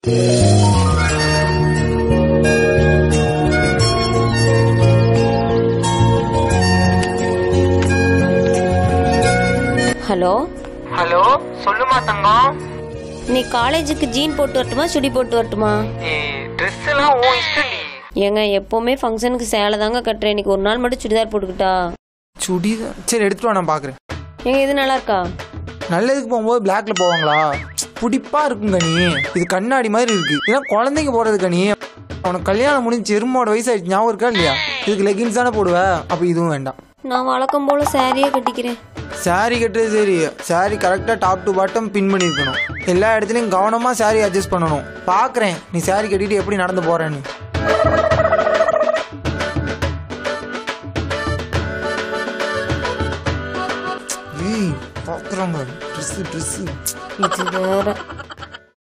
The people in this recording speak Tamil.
ஹலோ ஹலோ சொல்லுமா தங்கம் நீ காலேஜுக்கு ஜீன் போட்டு வரட்டுமா சுடி போட்டு வரட்டுமா ஏய் ட்ரெஸ் எல்லாம் உன் இஷ்டம் நீ ஏங்க எப்பவுமே ஃபங்க்ஷனுக்கு சேலை தாங்க கட்டுறேன் இன்னைக்கு ஒரு நாள் மட்டும் சுடிதார் போட்டுக்கிட்டா சுடிதான் சரி எடுத்துட்டு வா நான் பார்க்குறேன் ஏங்க இது நல்லா இருக்கா நல்லதுக்கு போகும்போது பிளாக்ல போவாங்களா புடிப்பா இருக்குங்க நீ இது கண்ணாடி மாதிரி இருக்கு இதெல்லாம் குழந்தைங்க போடுறதுக்கு நீ உனக்கு கல்யாணம் முடிஞ்சு எருமோட வயசாயிடுச்சு ஞாபகம் இருக்கா இல்லையா இதுக்கு லெகின்ஸ் தானே போடுவ அப்போ இதுவும் வேண்டாம் நான் வழக்கம் போல சாரியே கட்டிக்கிறேன் சாரி கட்டுறது சரி சாரி கரெக்டாக டாப் டு பாட்டம் பின் பண்ணியிருக்கணும் எல்லா இடத்துலையும் கவனமாக சாரி அட்ஜஸ்ட் பண்ணணும் பார்க்குறேன் நீ சாரி கட்டிட்டு எப்படி நடந்து போறேன்னு ஏய் பார்க்குறாங்க ட்ரெஸ்ஸு ட்ரெஸ்ஸு இது வேற